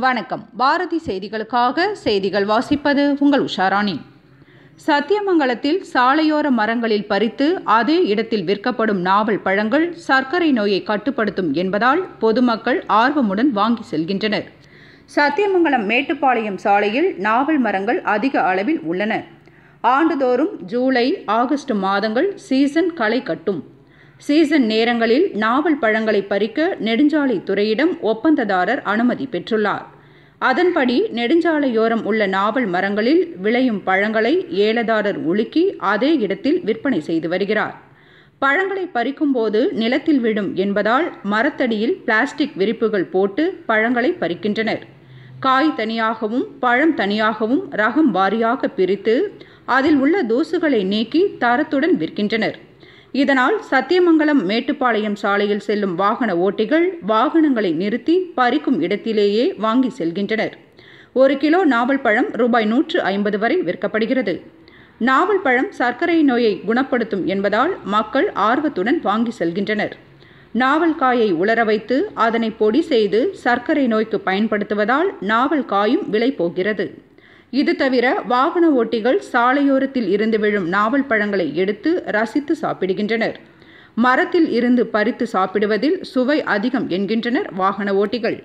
வணக்கம் பாரதி செய்திகளுக்காக செய்திகள் வாசிப்பது உங்கள் உஷாராணி சத்தியமங்கலத்தில் சாலையோர மரங்களில் பறித்து அதே இடத்தில் விற்கப்படும் நாவல் பழங்கள் சர்க்கரை நோயை கட்டுப்படுத்தும் என்பதால் பொதுமக்கள் ஆர்வமுடன் வாங்கி செல்கின்றனர் சத்தியமங்கலம் மேட்டுப்பாளையம் சாலையில் நாவல் மரங்கள் அதிக அளவில் உள்ளன ஆண்டுதோறும் ஜூலை ஆகஸ்ட் மாதங்கள் சீசன் களை கட்டும் சீசன் நேரங்களில் நாவல் பழங்களை பறிக்க நெடுஞ்சாலை துறையிடம் ஒப்பந்ததாரர் அனுமதி பெற்றுள்ளார் அதன்படி நெடுஞ்சாலையோரம் உள்ள நாவல் மரங்களில் விளையும் பழங்களை ஏலதாரர் உலுக்கி அதே இடத்தில் விற்பனை செய்து வருகிறார் பழங்களை பறிக்கும்போது நிலத்தில் விடும் என்பதால் மரத்தடியில் பிளாஸ்டிக் விரிப்புகள் போட்டு பழங்களை பறிக்கின்றனர் காய் தனியாகவும் பழம் தனியாகவும் ரகம் வாரியாக பிரித்து அதில் உள்ள தூசுகளை நீக்கி தரத்துடன் விற்கின்றனர் இதனால் சத்தியமங்கலம் மேட்டுப்பாளையம் சாலையில் செல்லும் வாகன ஓட்டிகள் வாகனங்களை நிறுத்தி பறிக்கும் இடத்திலேயே வாங்கி செல்கின்றனர் ஒரு கிலோ நாவல் பழம் ரூபாய் நூற்று ஐம்பது வரை விற்கப்படுகிறது நாவல் பழம் சர்க்கரை நோயை குணப்படுத்தும் என்பதால் மக்கள் ஆர்வத்துடன் வாங்கி செல்கின்றனர் நாவல் காயை உலர வைத்து அதனை பொடி செய்து சர்க்கரை நோய்க்கு பயன்படுத்துவதால் நாவல் காயும் விலை போகிறது இது தவிர வாகன ஓட்டிகள் சாலையோரத்தில் இருந்து விழும் நாவல் பழங்களை எடுத்து ரசித்து சாப்பிடுகின்றனர் மரத்தில் இருந்து பறித்து சாப்பிடுவதில் சுவை அதிகம் என்கின்றனர் வாகன ஓட்டிகள்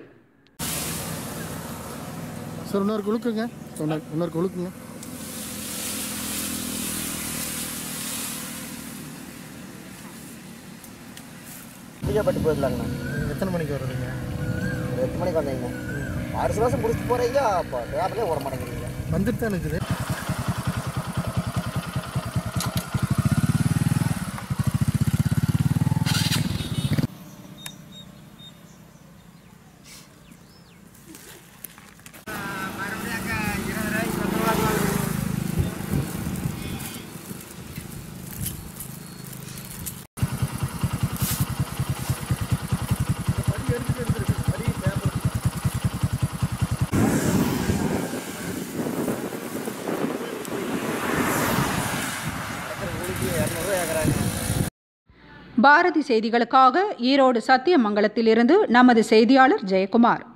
சார் இன்னொரு குழுக்குங்க இன்னொரு இன்னொரு குழுக்குங்க பூஜைப்பட்டு போயிடலாங்கண்ணா எத்தனை மணிக்கு வருதுங்க ஒரு எட்டு மணிக்கு வந்தீங்க வருஷ வருஷம் முடிச்சுட்டு போகிறீங்க அப்போ வியாபாரமே ஓட மாட்டேங்கிறீங்க வந்துட்டு தான் இருக்குது இரநூறுவா கேட்குறாங்க பாரதி செய்திகளுக்காக ஈரோடு சத்தியமங்கலத்திலிருந்து நமது செய்தியாளர் ஜெயக்குமார்